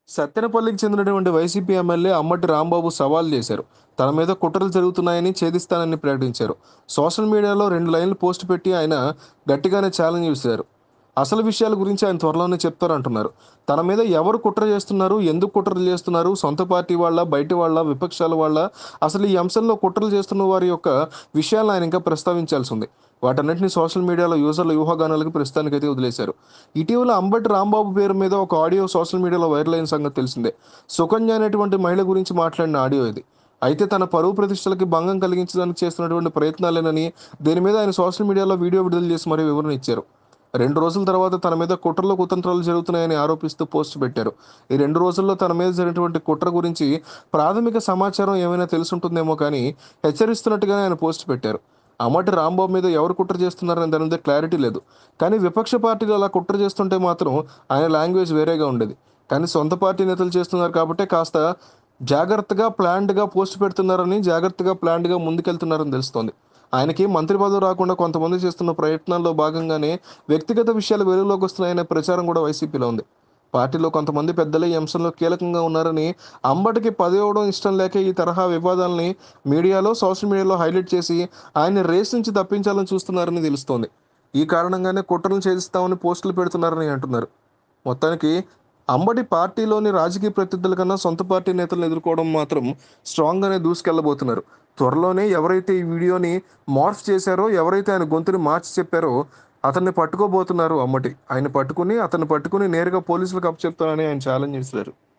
సత్తెనపల్లికి చెందినటువంటి YCP MLA అమ్మటి Rambabu సవాల్ చేశారు తన మీద కుట్రలు జరుగుతున్నాయని ఛేదిస్తానని ప్రకటించారు సోషల్ మీడియాలో రెండు లైన్లు పోస్ట్ పెట్టి ఆయన గట్టిగానే ఛాలెంజ్ చేశారు అసలు విషయాల గురించి ఆయన త్వరలోనే చెప్తారంటున్నారు తన మీద ఎవరు కుట్ర చేస్తున్నారు ఎందుకు కుట్రలు చేస్తున్నారు సొంత పార్టీ వాళ్ళ బయట వాళ్ళ విపక్షాల వాళ్ళ అసలు ఈ అంశంలో కుట్రలు చేస్తున్న వారి యొక్క విషయాలను ఆయన ఇంకా ప్రస్తావించాల్సి ఉంది వాటన్నిటిని సోషల్ మీడియాలో యూజర్ల ఊహాగానాలకు ప్రస్తుతానికైతే వదిలేశారు ఇటీవల అంబటి రాంబాబు పేరు మీద ఒక ఆడియో సోషల్ మీడియాలో వైరల్ అయిన సంగతి తెలిసిందే సుకన్య అనేటువంటి మహిళ గురించి మాట్లాడిన ఆడియో ఇది అయితే తన పరువు ప్రతిష్టలకి భంగం కలిగించడానికి చేస్తున్నటువంటి ప్రయత్నాలేనని దీని మీద ఆయన సోషల్ మీడియాలో వీడియో విడుదల చేసి మరీ వివరణ ఇచ్చారు రెండు రోజుల తర్వాత తన మీద కుట్రలు కుతంత్రాలు జరుగుతున్నాయని ఆరోపిస్తూ పోస్ట్ పెట్టారు ఈ రెండు రోజుల్లో తన మీద జరిగినటువంటి కుట్ర గురించి ప్రాథమిక సమాచారం ఏమైనా తెలుసుంటుందేమో కానీ హెచ్చరిస్తున్నట్టుగానే ఆయన పోస్ట్ పెట్టారు అమ్మటి రాంబాబు మీద ఎవరు కుట్ర చేస్తున్నారని దాని మీద క్లారిటీ లేదు కానీ విపక్ష పార్టీలు అలా కుట్ర చేస్తుంటే మాత్రం ఆయన లాంగ్వేజ్ వేరేగా ఉండేది కానీ సొంత పార్టీ నేతలు చేస్తున్నారు కాబట్టి కాస్త జాగ్రత్తగా ప్లాన్డ్గా పోస్ట్ పెడుతున్నారని జాగ్రత్తగా ప్లాన్డ్గా ముందుకెళ్తున్నారని తెలుస్తోంది ఆయనకి మంత్రి పదవి రాకుండా కొంతమంది చేస్తున్న ప్రయత్నాల్లో భాగంగానే వ్యక్తిగత విషయాలు వెలుగులోకి వస్తున్నాయనే ప్రచారం కూడా వైసీపీలో ఉంది పార్టీలో కొంతమంది పెద్దలు ఈ అంశంలో కీలకంగా ఉన్నారని అంబటికి పదవి ఇవ్వడం ఇష్టం లేక ఈ తరహా వివాదాలని మీడియాలో సోషల్ మీడియాలో హైలైట్ చేసి ఆయన్ని రేస్ నుంచి తప్పించాలని చూస్తున్నారని తెలుస్తోంది ఈ కారణంగానే కుట్రలు ఛేదిస్తామని పోస్టులు పెడుతున్నారని అంటున్నారు మొత్తానికి అంబటి పార్టీలోని రాజకీయ ప్రత్యర్థుల కన్నా సొంత పార్టీ నేతలను ఎదుర్కోవడం మాత్రం స్ట్రాంగ్గానే దూసుకెళ్లబోతున్నారు త్వరలోనే ఎవరైతే ఈ వీడియోని మార్ఫ్ చేశారో ఎవరైతే ఆయన గొంతుని మార్చి చెప్పారో అతన్ని పట్టుకోబోతున్నారు అమ్మటి ఆయన పట్టుకుని అతన్ని పట్టుకుని నేరుగా పోలీసులకు అప్పచెప్తానని ఆయన ఛాలెంజ్ చేశారు